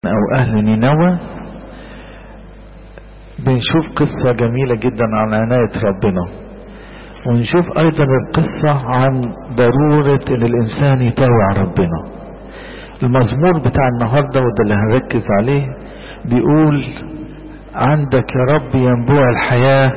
او اهل نينوى بنشوف قصة جميلة جدا عن عناية ربنا ونشوف ايضا القصة عن ضرورة ان الانسان يطوع ربنا المزمور بتاع النهاردة وده اللي هنركز عليه بيقول عندك يا رب ينبوع الحياة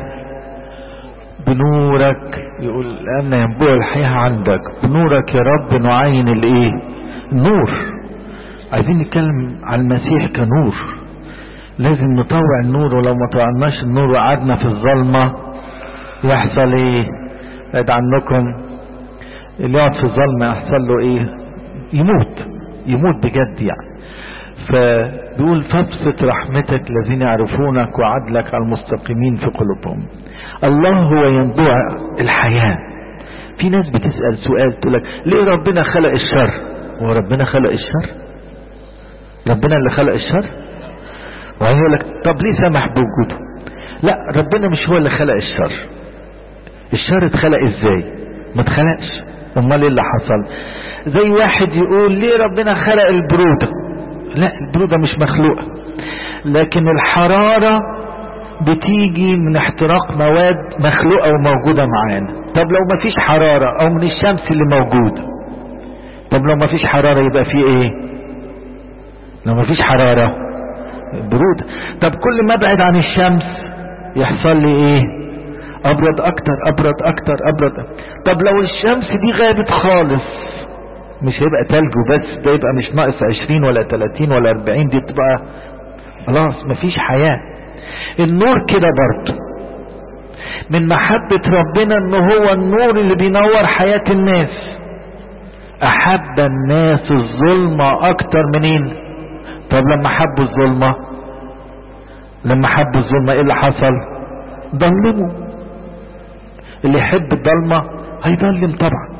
بنورك يقول لأن ينبوع الحياة عندك بنورك يا رب نعين الايه النور عايزين نتكلم عن المسيح كنور لازم نطوع النور ولو ما طوعناش النور وقعدنا في الظلمة يحصل ايه بعد عنكم اللي يقعد في الظلمة يحصل له ايه يموت يموت بجد يعني فبيقول فابسط رحمتك الذين يعرفونك وعدلك على المستقيمين في قلوبهم الله هو ينبوع الحياة في ناس بتسأل سؤال تقول لك ليه ربنا خلق الشر هو ربنا خلق الشر ربنا اللي خلق الشر وهيقول لك طب ليه سمح بوجوده لا ربنا مش هو اللي خلق الشر الشر اتخلق ازاي ما اتخلقش امال ايه اللي حصل زي واحد يقول ليه ربنا خلق البرودة لا البرودة مش مخلوقة لكن الحرارة بتيجي من احتراق مواد مخلوقة وموجودة معانا طب لو ما فيش حرارة او من الشمس اللي موجودة طب لو ما فيش حرارة يبقى في ايه لو ما فيش حرارة برودة طب كل ما ابعد عن الشمس يحصل لي ايه ابرد اكتر ابرد اكتر ابرد أكتر. طب لو الشمس دي غابت خالص مش هيبقى تلج وبس ده يبقى مش ناقص عشرين ولا تلاتين ولا اربعين دي بتبقى خلاص مفيش حياة النور كده برضه من محبة ربنا ان هو النور اللي بينور حياة الناس احب الناس الظلمة اكتر منين طب لما حبوا الظلمة لما حبوا الظلمة ايه اللي حصل ضلموا اللي يحب الضلمة هيضلم طبعا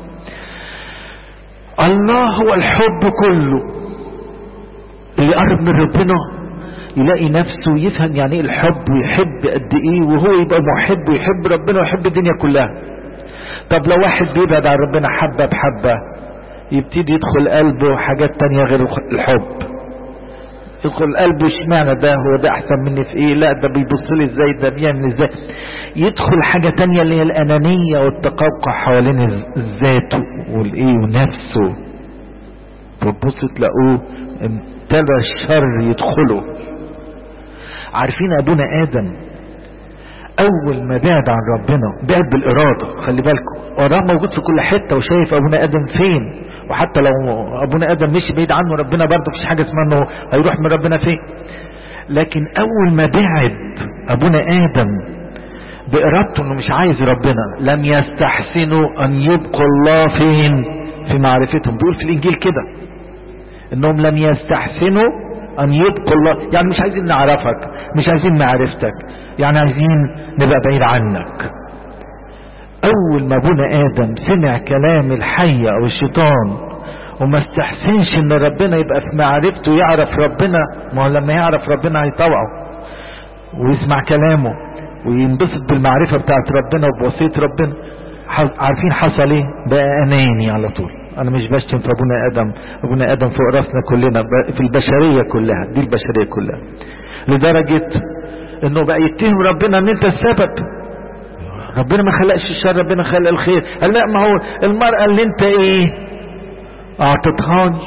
الله هو الحب كله اللي يقرب من ربنا يلاقي نفسه يفهم يعني ايه الحب ويحب قد ايه وهو يبقى محب ويحب ربنا ويحب الدنيا كلها طب لو واحد بيبعد عن ربنا حبة بحبة يبتدي يدخل قلبه حاجات تانية غير الحب يدخل قلبه اشمعنى ده هو ده احسن مني في ايه لا ده بيبص لي ازاي ده بيعمل ازاي يدخل حاجة تانية اللي هي الانانية والتقوقع حوالين الذات والايه ونفسه وتبص تلاقوه ابتدى الشر يدخله عارفين ابونا ادم اول ما بعد عن ربنا بعد بالاراده خلي بالكم وراه موجود في كل حته وشايف ابونا ادم فين وحتى لو ابونا ادم مشي بعيد عنه ربنا برضه مفيش حاجه اسمها انه هيروح من ربنا فين لكن اول ما بعد ابونا ادم بارادته انه مش عايز ربنا لم يستحسنوا ان يبقوا الله فين في معرفتهم بيقول في الانجيل كده انهم لم يستحسنوا ان يبقوا الله يعني مش عايزين نعرفك مش عايزين معرفتك يعني عايزين نبقى بعيد عنك اول ما ابونا ادم سمع كلام الحية او الشيطان وما استحسنش ان ربنا يبقى في معرفته يعرف ربنا ما هو لما يعرف ربنا هيطوعه ويسمع كلامه وينبسط بالمعرفة بتاعت ربنا وبوصية ربنا عارفين حصل ايه بقى اناني على طول انا مش بشتم في ابونا ادم ابونا ادم فوق راسنا كلنا في البشرية كلها دي البشرية كلها لدرجة انه بقى يتهم ربنا ان انت السبب ربنا ما خلقش الشر ربنا خلق الخير قال لا ما هو المرأة اللي انت ايه اعطتهاني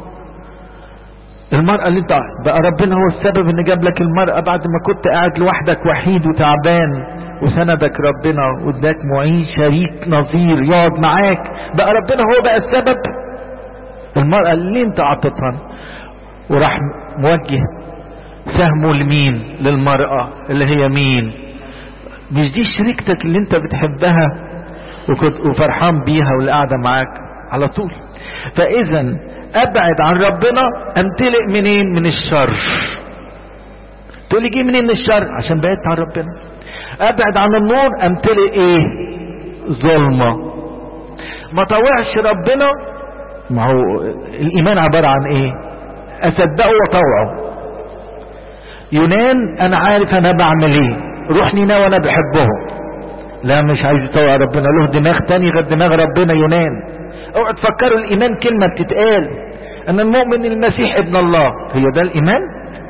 المرأة اللي انت بقى ربنا هو السبب ان جاب لك المرأة بعد ما كنت قاعد لوحدك وحيد وتعبان وسندك ربنا واداك معين شريك نظير يقعد معاك بقى ربنا هو بقى السبب المرأة اللي انت اعطتها وراح موجه سهمه لمين للمرأة اللي هي مين مش دي شريكتك اللي انت بتحبها وكنت وفرحان بيها واللي قاعدة معاك على طول فاذا ابعد عن ربنا امتلئ منين من الشر تقول لي جه منين من الشر عشان بعدت عن ربنا ابعد عن النور امتلئ ايه ظلمة ما طوعش ربنا ما هو الايمان عبارة عن ايه اصدقه واطوعه يونان انا عارف انا بعمل ايه روح نينوى وانا بحبهم لا مش عايز يطوع ربنا له دماغ تاني غير دماغ ربنا يونان اوعى تفكروا الايمان كلمة بتتقال أن المؤمن المسيح ابن الله هي ده الإيمان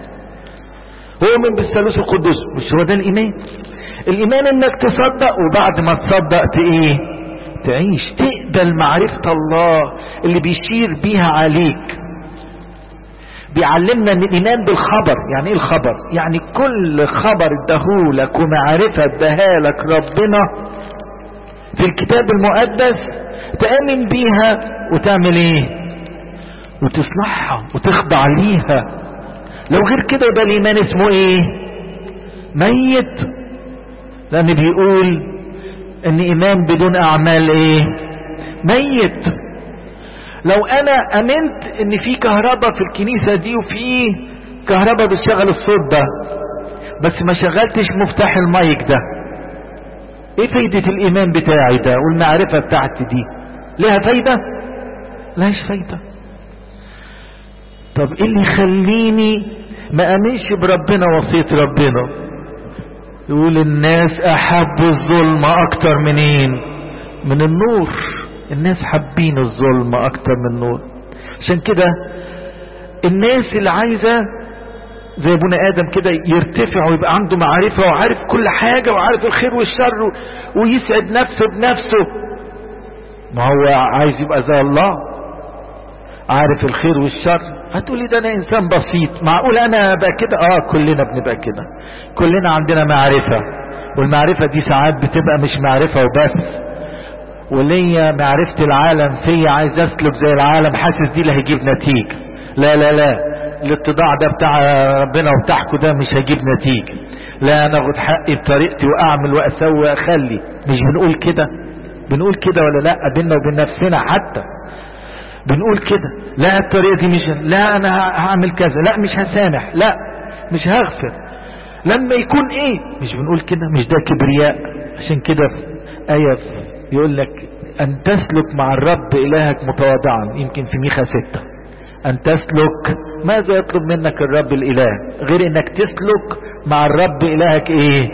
أؤمن بالثالوث القدوس مش هو ده الإيمان الإيمان إنك تصدق وبعد ما تصدق إيه تعيش تقبل معرفة الله اللي بيشير بيها عليك بيعلمنا ان الايمان بالخبر يعني ايه الخبر يعني كل خبر اداهولك ومعرفة اداهالك ربنا في الكتاب المقدس تأمن بيها وتعمل ايه وتصنعها وتخضع ليها لو غير كده يبقى الايمان اسمه ايه ميت لان بيقول ان ايمان بدون اعمال ايه ميت لو انا امنت ان في كهرباء في الكنيسة دي وفي كهرباء بتشغل الصوت ده بس ما شغلتش مفتاح المايك ده ايه فايدة الايمان بتاعي ده والمعرفة بتاعتي دي لها فايدة لهاش فايدة طب ايه اللي يخليني ما امنش بربنا وصية ربنا يقول الناس احبوا الظلم اكتر منين من النور الناس حابين الظلم اكتر من النور عشان كده الناس اللي عايزة زي ابونا ادم كده يرتفع ويبقى عنده معرفة وعارف كل حاجة وعارف الخير والشر ويسعد نفسه بنفسه ما هو عايز يبقى زي الله عارف الخير والشر هتقولي ده انا انسان بسيط معقول انا ابقى كده اه كلنا بنبقى كده كلنا عندنا معرفة والمعرفة دي ساعات بتبقى مش معرفة وبس وليا معرفة العالم فيا عايز اسلك زي العالم حاسس دي اللي هيجيب نتيجة لا لا لا الاتضاع ده بتاع ربنا وبتاعكم ده مش هيجيب نتيجة لا انا اخد حقي بطريقتي واعمل واسوي واخلي مش بنقول كده بنقول كده ولا لا بينا وبين نفسنا حتى بنقول كده لا الطريقة دي مش لا انا هعمل كذا لا مش هسامح لا مش هغفر لما يكون ايه مش بنقول كده مش ده كبرياء عشان كده في آية يقول لك ان تسلك مع الرب الهك متواضعا يمكن في ميخا ستة ان تسلك ماذا يطلب منك الرب الاله غير انك تسلك مع الرب الهك ايه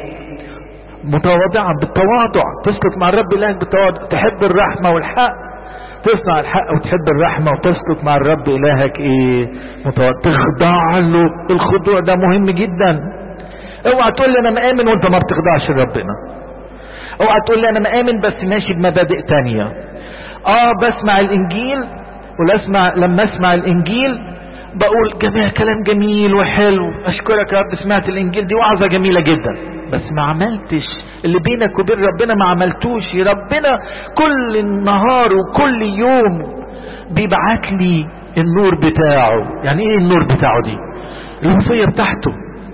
متواضعا بالتواضع تسلك مع الرب الهك بالتواضع تحب الرحمة والحق تصنع الحق وتحب الرحمة وتسلك مع الرب الهك ايه متواضع تخضع له الخضوع ده مهم جدا اوعى تقول لي انا مآمن وانت ما بتخضعش لربنا اوعى تقول لي انا مآمن بس ماشي بمبادئ تانية اه بسمع الانجيل ولا اسمع لما اسمع الانجيل بقول جميع كلام جميل وحلو اشكرك يا رب سمعت الانجيل دي وعظة جميلة جدا بس ما عملتش اللي بينك وبين ربنا ما عملتوش ربنا كل النهار وكل يوم بيبعت لي النور بتاعه يعني ايه النور بتاعه دي الوصية بتاعته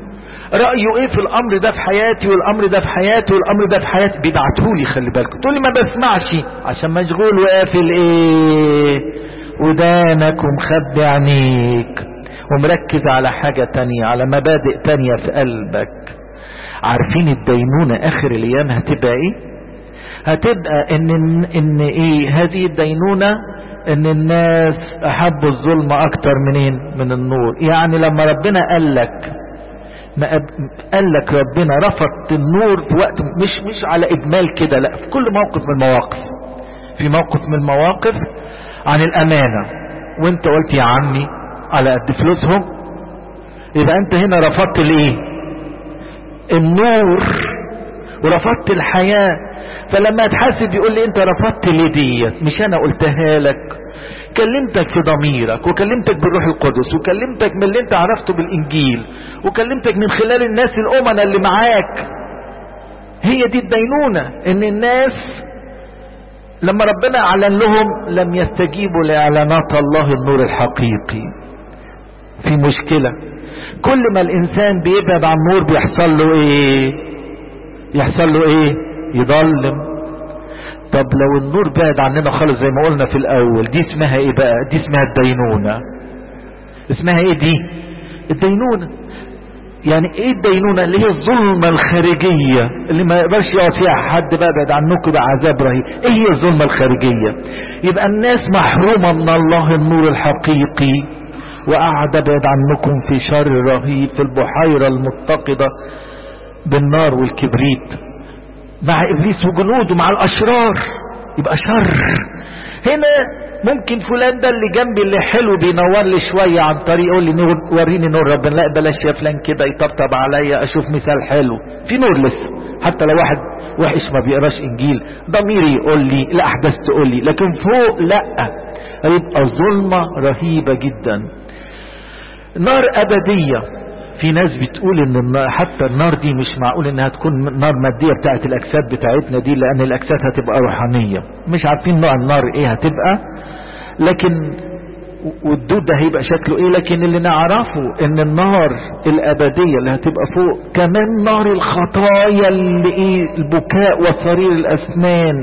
رأيه ايه في الامر ده في حياتي والامر ده في حياتي والامر ده في حياتي بيبعتهولي خلي بالكم تقول لي ما بسمعش عشان مشغول وقافل ايه ودانك ومخبي عينيك ومركز على حاجة تانية على مبادئ تانية في قلبك عارفين الدينونة اخر الايام هتبقى ايه هتبقى ان ان ايه هذه الدينونة ان الناس احبوا الظلم اكتر منين من النور يعني لما ربنا قال لك ما قال لك ربنا رفض النور في وقت مش مش على اجمال كده لا في كل موقف من المواقف في موقف من المواقف عن الامانة وانت قلت يا عمي على قد فلوسهم يبقى انت هنا رفضت الايه النور ورفضت الحياة فلما تحاسب يقول لي انت رفضت ليه ديت مش انا قلتها لك كلمتك في ضميرك وكلمتك بالروح القدس وكلمتك من اللي انت عرفته بالانجيل وكلمتك من خلال الناس الامنا اللي معاك هي دي الدينونة ان الناس لما ربنا اعلن لهم لم يستجيبوا لاعلانات الله النور الحقيقي في مشكلة كل ما الانسان بيبعد عن النور بيحصل له ايه يحصل له ايه يضلم طب لو النور بعد عننا خالص زي ما قلنا في الاول دي اسمها ايه بقى دي اسمها الدينونة اسمها ايه دي الدينونة يعني ايه الدينونة اللي هي الظلمة الخارجية اللي ما يقدرش يقعد فيها حد بقى بعد عنكم بعذاب رهيب ايه هي الظلمة الخارجية يبقى الناس محرومة من الله النور الحقيقي وقاعدة بعد عنكم في شر رهيب في البحيرة المتقدة بالنار والكبريت مع ابليس وجنوده مع الاشرار يبقى شر هنا ممكن فلان ده اللي جنبي اللي حلو بينور لي شوية عن طريق يقول لي نور وريني نور ربنا لا بلاش يا فلان كده يطبطب عليا اشوف مثال حلو في نور لسه حتى لو واحد وحش ما بيقراش انجيل ضميري يقول لي الاحداث تقول لي لكن فوق لا هيبقى ظلمة رهيبة جدا نار ابدية في ناس بتقول ان النار حتى النار دي مش معقول انها تكون نار مادية بتاعت الاجساد بتاعتنا دي لان الاجساد هتبقى روحانية مش عارفين نوع النار ايه هتبقى لكن والدود ده هيبقى شكله ايه لكن اللي نعرفه ان النار الابدية اللي هتبقى فوق كمان نار الخطايا اللي ايه البكاء وصرير الاسنان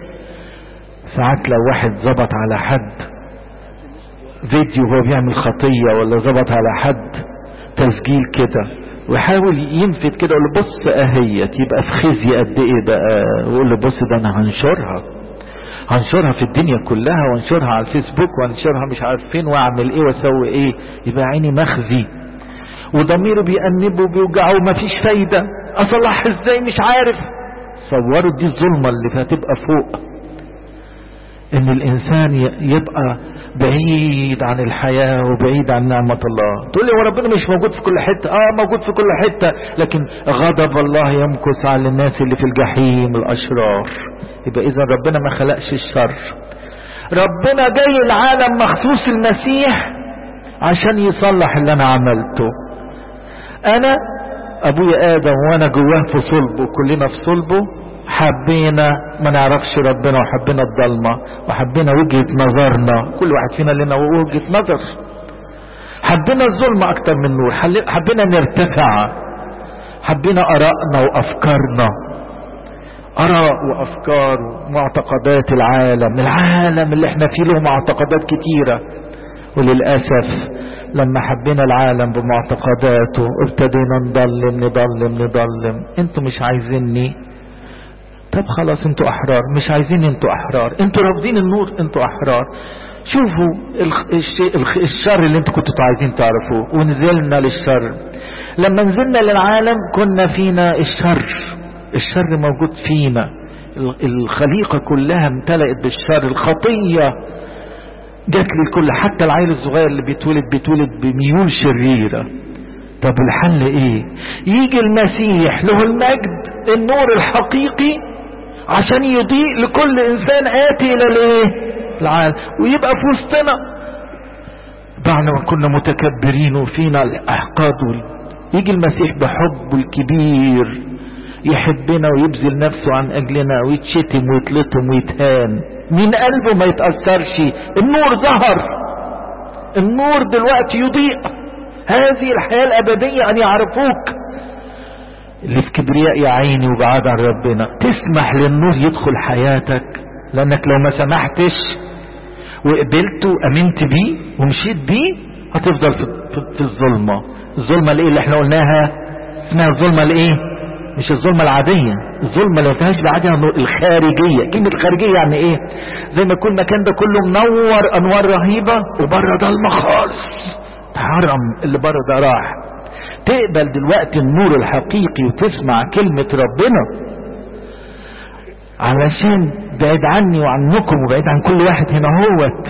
ساعات لو واحد ظبط على حد فيديو وهو بيعمل خطية ولا ظبط على حد تسجيل كده ويحاول ينفت كده يقول له بص اهيت يبقى في خزي قد ايه بقى ويقول له بص ده انا هنشرها هنشرها في الدنيا كلها وانشرها على الفيسبوك وانشرها مش عارف فين واعمل ايه واسوي ايه يبقى عيني مخزي وضميره بيأنبه وبيوجعه ومفيش فايدة اصلحها ازاي مش عارف صوروا دي الظلمة اللي هتبقى فوق ان الانسان يبقى بعيد عن الحياة وبعيد عن نعمة الله تقول لي هو ربنا مش موجود في كل حتة اه موجود في كل حتة لكن غضب الله يمكث على الناس اللي في الجحيم الاشرار يبقى اذا ربنا ما خلقش الشر ربنا جاي العالم مخصوص المسيح عشان يصلح اللي انا عملته انا ابويا ادم وانا جواه في صلبه كلنا في صلبه حبينا ما نعرفش ربنا وحبينا الضلمة وحبينا وجهة نظرنا كل واحد فينا لنا وجهة نظر حبينا الظلمة اكتر من النور حبينا نرتفع حبينا ارائنا وافكارنا اراء وافكار ومعتقدات العالم العالم اللي احنا فيه له معتقدات كتيرة وللأسف لما حبينا العالم بمعتقداته ابتدينا نضلم نضلم نضلم انتوا مش عايزيني طب خلاص انتوا احرار مش عايزين انتوا احرار انتوا رافضين النور انتوا احرار شوفوا الخ... الشر اللي انتوا كنتوا عايزين تعرفوه ونزلنا للشر لما نزلنا للعالم كنا فينا الشر الشر موجود فينا الخليقة كلها امتلأت بالشر الخطية جات للكل حتى العيل الصغير اللي بيتولد بيتولد بميول شريرة طب الحل ايه يجي المسيح له المجد النور الحقيقي عشان يضيء لكل انسان اتي الى الايه العالم ويبقى في وسطنا بعد ما كنا متكبرين وفينا الاحقاد يجي المسيح بحبه الكبير يحبنا ويبذل نفسه عن اجلنا ويتشتم ويتلطم ويتهان من قلبه ما يتأثرش النور ظهر النور دلوقتي يضيء هذه الحياة الابدية ان يعرفوك اللي في كبرياء يا عيني وبعاد عن ربنا تسمح للنور يدخل حياتك لانك لو ما سمحتش وقبلت وامنت بيه ومشيت بيه هتفضل في, في, في الظلمة الظلمة الايه اللي احنا قلناها اسمها الظلمة الايه مش الظلمة العادية الظلمة اللي ما العادية الخارجية كلمة الخارجية يعني ايه زي ما يكون المكان ده كله منور انوار رهيبة وبره ضلمة خالص حرم اللي بره ده راح تقبل دلوقتي النور الحقيقي وتسمع كلمة ربنا علشان بعيد عني وعنكم وبعيد عن كل واحد هنا هوت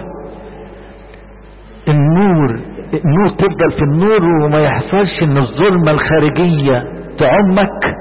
النور النور تفضل في النور وما يحصلش ان الظلمة الخارجية تعمك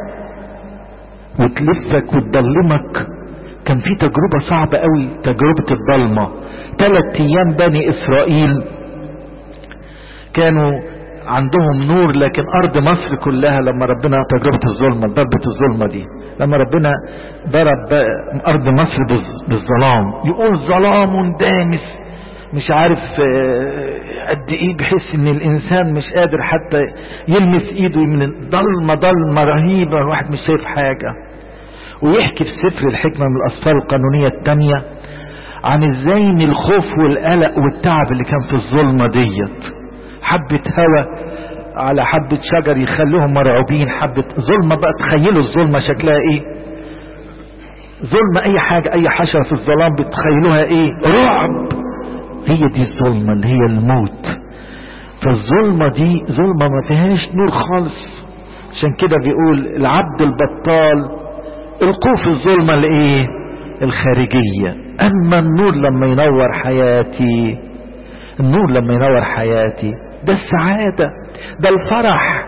وتلفك وتضلمك كان في تجربة صعبة قوي تجربة الضلمة ثلاث ايام بني اسرائيل كانوا عندهم نور لكن ارض مصر كلها لما ربنا تجربة الظلمة ضربة الظلمة دي لما ربنا ضرب ارض مصر بالظلام يقول ظلام دامس مش عارف قد ايه بحس ان الانسان مش قادر حتى يلمس ايده من ضلمة ضلمة رهيبة الواحد مش شايف حاجة ويحكي في سفر الحكمة من الاسفار القانونية التانية عن ازاي ان الخوف والقلق والتعب اللي كان في الظلمة ديت حبة هوا على حبة شجر يخلوهم مرعوبين حبة ظلمة بقى تخيلوا الظلمة شكلها ايه ظلمة اي حاجة اي حشرة في الظلام بتخيلوها ايه رعب هي دي الظلمة اللي هي الموت فالظلمة دي ظلمة ما فيهاش نور خالص عشان كده بيقول العبد البطال القوه في الظلمة الايه الخارجية اما النور لما ينور حياتي النور لما ينور حياتي ده السعادة ده الفرح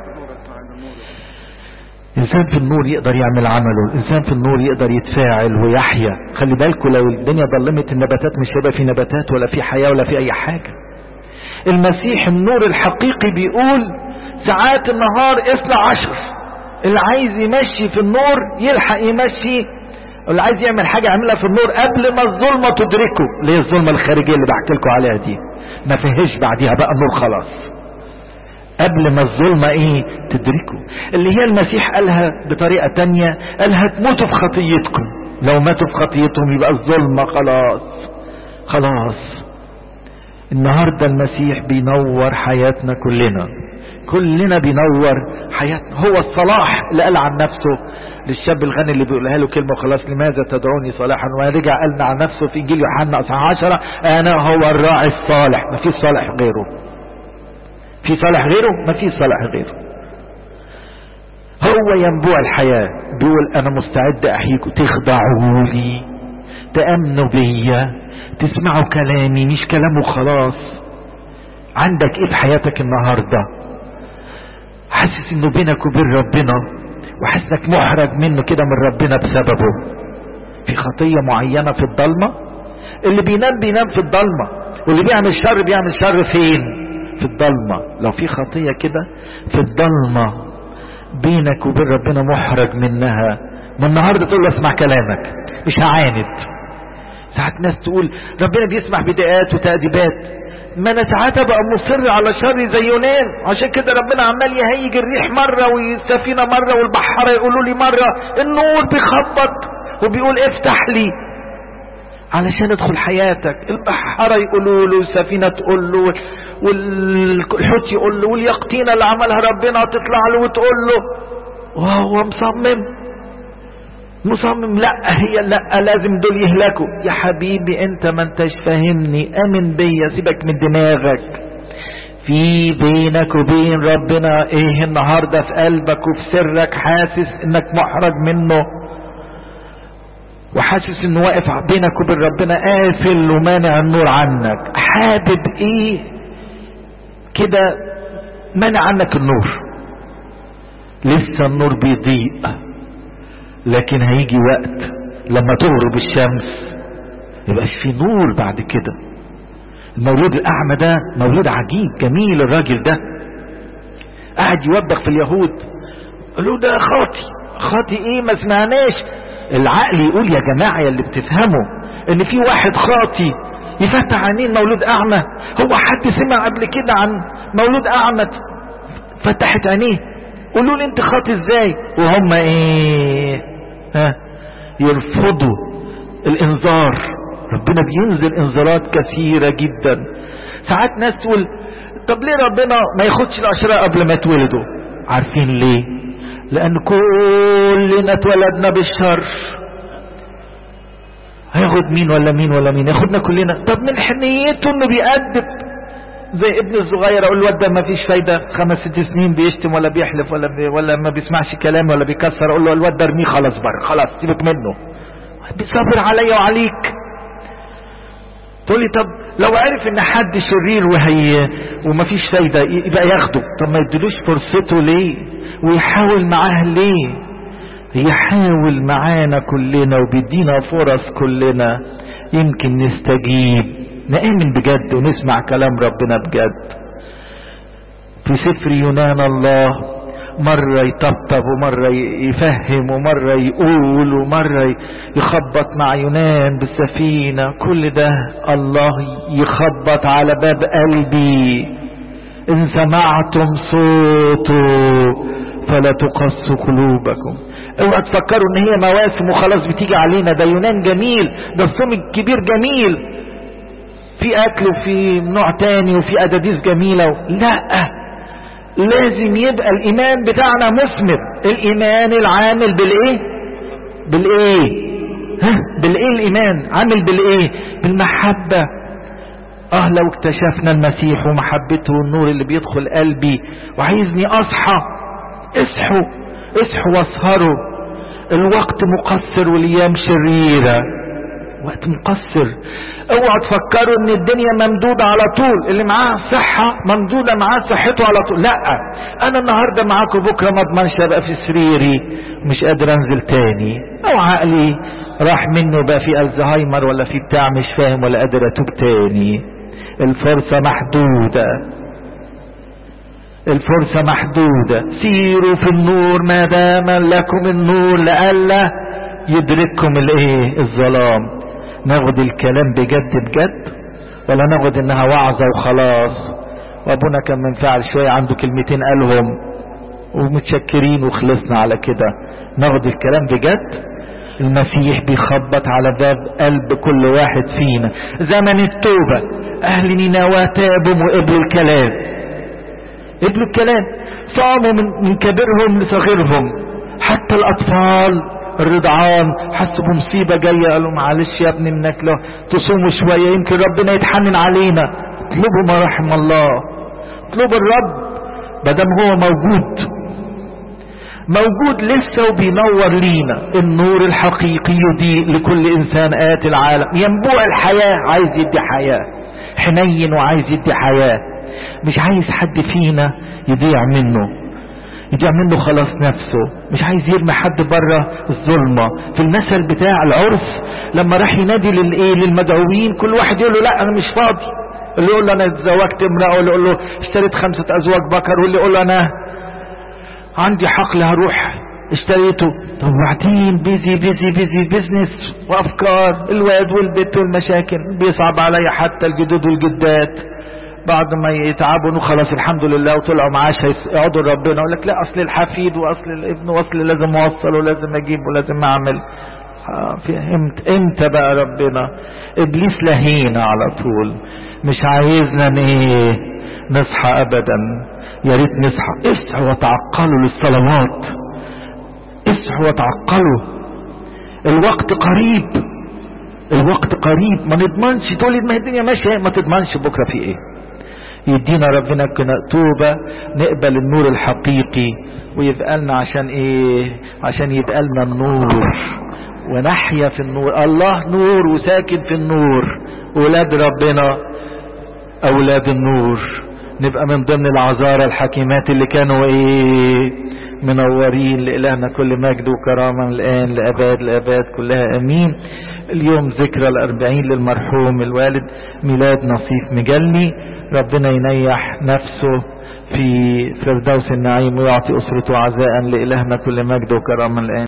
الانسان في النور يقدر يعمل عمله الانسان في النور يقدر يتفاعل ويحيا خلي بالكم لو الدنيا ظلمت النباتات مش هيبقى في نباتات ولا في حياة ولا في اي حاجة المسيح النور الحقيقي بيقول ساعات النهار اثنى عشر اللي عايز يمشي في النور يلحق يمشي اللي عايز يعمل حاجة يعملها في النور قبل ما الظلمة تدركه اللي هي الظلمة الخارجية اللي بحكي لكم عليها دي ما فيهاش بعديها بقى النور خلاص قبل ما الظلمة ايه تدركه اللي هي المسيح قالها بطريقة تانية قالها تموتوا في خطيتكم لو ماتوا في خطيتهم يبقى الظلمة خلاص خلاص النهاردة المسيح بينور حياتنا كلنا كلنا بينور حياتنا هو الصلاح اللي قال عن نفسه للشاب الغني اللي بيقولها له كلمة وخلاص لماذا تدعوني صالحا ورجع قالنا عن نفسه في انجيل يوحنا اصحاح 10 انا هو الراعي الصالح ما فيش صالح غيره في صالح غيره ما في صالح غيره هو ينبوع الحياة بيقول انا مستعد احييكم تخضعوا لي تأمنوا بيا تسمعوا كلامي مش كلامه خلاص عندك ايه في حياتك النهاردة حاسس انه بينك وبين ربنا وحاسسك محرج منه كده من ربنا بسببه في خطية معينة في الضلمة اللي بينام بينام في الضلمة واللي بيعمل شر بيعمل شر فين في الضلمة لو في خطية كده في الضلمة بينك وبين ربنا محرج منها من النهاردة تقول له اسمع كلامك مش هعاند ساعات ناس تقول ربنا بيسمح بدقات وتأديبات ما انا ساعات ابقى مصر على شر زي يونان عشان كده ربنا عمال يهيج الريح مرة والسفينة مرة والبحارة يقولوا لي مرة النور بيخبط وبيقول افتح لي علشان ادخل حياتك البحارة يقولوا له السفينة تقول له والحوت يقول له واليقطينة اللي عملها ربنا تطلع له وتقول له وهو مصمم مصمم لا هي لا لازم دول يهلكوا يا حبيبي انت ما انتش فاهمني امن بيا سيبك من دماغك في بينك وبين ربنا ايه النهاردة في قلبك وفي سرك حاسس انك محرج منه وحاسس انه واقف بينك وبين ربنا قافل ومانع النور عنك حابب ايه كده منع عنك النور لسه النور بيضيء لكن هيجي وقت لما تغرب الشمس يبقاش في نور بعد كده المولود الاعمى ده مولود عجيب جميل الراجل ده قاعد يوبخ في اليهود قالوا ده خاطي خاطي ايه ما سمعناش العقل يقول يا جماعة يا اللي بتفهموا ان في واحد خاطي يفتح عينين مولود اعمى هو حد سمع قبل كده عن مولود اعمى فتحت عينيه قولوا لي انت خاطي ازاي وهم ايه ها يرفضوا الانذار ربنا بينزل انذارات كثيرة جدا ساعات ناس تقول طب ليه ربنا ما ياخدش الاشرار قبل ما يتولدوا عارفين ليه لان كلنا اتولدنا بالشر هياخد مين ولا مين ولا مين ياخدنا كلنا طب من حنيته انه بيأدب زي ابن الصغير اقول الواد ده ما فيش فايده خمس ست سنين بيشتم ولا بيحلف ولا بي ولا ما بيسمعش كلام ولا بيكسر اقول له الواد ده ارميه خلاص بره خلاص سيبك منه بيصبر عليا وعليك تقول لي طب لو عرف ان حد شرير وهي ومفيش فايده يبقى ياخده طب ما يدلوش فرصته ليه ويحاول معاه ليه يحاول معانا كلنا وبيدينا فرص كلنا يمكن نستجيب نآمن بجد ونسمع كلام ربنا بجد في سفر يونان الله مرة يطبطب ومرة يفهم ومرة يقول ومرة يخبط مع يونان بالسفينة كل ده الله يخبط على باب قلبي إن سمعتم صوته فلا تقصوا قلوبكم اوعى تفكروا ان هي مواسم وخلاص بتيجي علينا ده يونان جميل ده الصوم الكبير جميل في اكل وفي نوع تاني وفي اداديس جميلة و... لا لازم يبقى الايمان بتاعنا مثمر الايمان العامل بالايه بالايه ها بالايه الايمان عامل بالايه بالمحبة اه لو اكتشفنا المسيح ومحبته والنور اللي بيدخل قلبي وعايزني اصحى اصحوا اصحوا واسهروا الوقت مقصر والايام شريرة وقت مقصر اوعوا تفكروا ان الدنيا ممدودة على طول اللي معاه صحة ممدودة معاه صحته على طول لا انا النهاردة معاكم بكرة ما اضمنش ابقى في سريري مش قادر انزل تاني او عقلي راح منه بقى في الزهايمر ولا في بتاع مش فاهم ولا قادر اتوب تاني الفرصة محدودة الفرصة محدودة سيروا في النور ما دام لكم النور لئلا يدرككم الايه الظلام ناخد الكلام بجد بجد ولا ناخد انها وعظة وخلاص وابونا كان منفعل شوية عنده كلمتين قالهم ومتشكرين وخلصنا على كده ناخد الكلام بجد المسيح بيخبط على باب قلب كل واحد فينا زمن التوبة اهل نينوى تابوا وقبلوا الكلام قبلوا الكلام صاموا من, من كبيرهم لصغيرهم حتى الاطفال الرضعان حسوا بمصيبة جاية قالوا معلش يا ابني انك لو تصوموا شوية يمكن ربنا يتحنن علينا اطلبوا ما رحم الله اطلبوا الرب بدم هو موجود موجود لسه وبينور لينا النور الحقيقي يضيء لكل انسان آتي العالم ينبوع الحياة عايز يدي حياة حنين وعايز يدي حياة مش عايز حد فينا يضيع منه يضيع منه خلاص نفسه مش عايز يرمي حد بره الظلمه في المثل بتاع العرس لما راح ينادي للايه للمدعوين كل واحد يقول له لا انا مش فاضي اللي يقول له انا اتزوجت امراه واللي يقول له اشتريت خمسه ازواج بكر واللي يقول له انا عندي حقل هروح اشتريته طب وبعدين بيزي بيزي بيزي بيزنس وافكار الواد والبيت والمشاكل بيصعب عليا حتى الجدود والجدات بعد ما يتعبوا خلاص الحمد لله وطلعوا معاش يقعدوا ربنا يقول لك لا اصل الحفيد واصل الابن واصل لازم اوصل ولازم اجيب ولازم اعمل فهمت امتى بقى ربنا ابليس لهينا على طول مش عايزنا ايه نصحى ابدا يا ريت نصحى اصحوا وتعقلوا للصلوات اصحوا وتعقلوا الوقت قريب الوقت قريب ما نضمنش تقول ما الدنيا ماشيه ما تضمنش بكره في ايه يدينا ربنا كنا توبة نقبل النور الحقيقي ويبقى لنا عشان ايه عشان يبقى لنا النور ونحيا في النور الله نور وساكن في النور ولاد ربنا اولاد النور نبقى من ضمن العذارى الحكيمات اللي كانوا ايه منورين لإلهنا كل مجد وكرامة الآن لأباد لأباد كلها أمين اليوم ذكرى الأربعين للمرحوم الوالد ميلاد نصيف مجلي ربنا ينيح نفسه في فردوس النعيم ويعطي أسرته عزاء لإلهنا كل مجد وكرامة الآن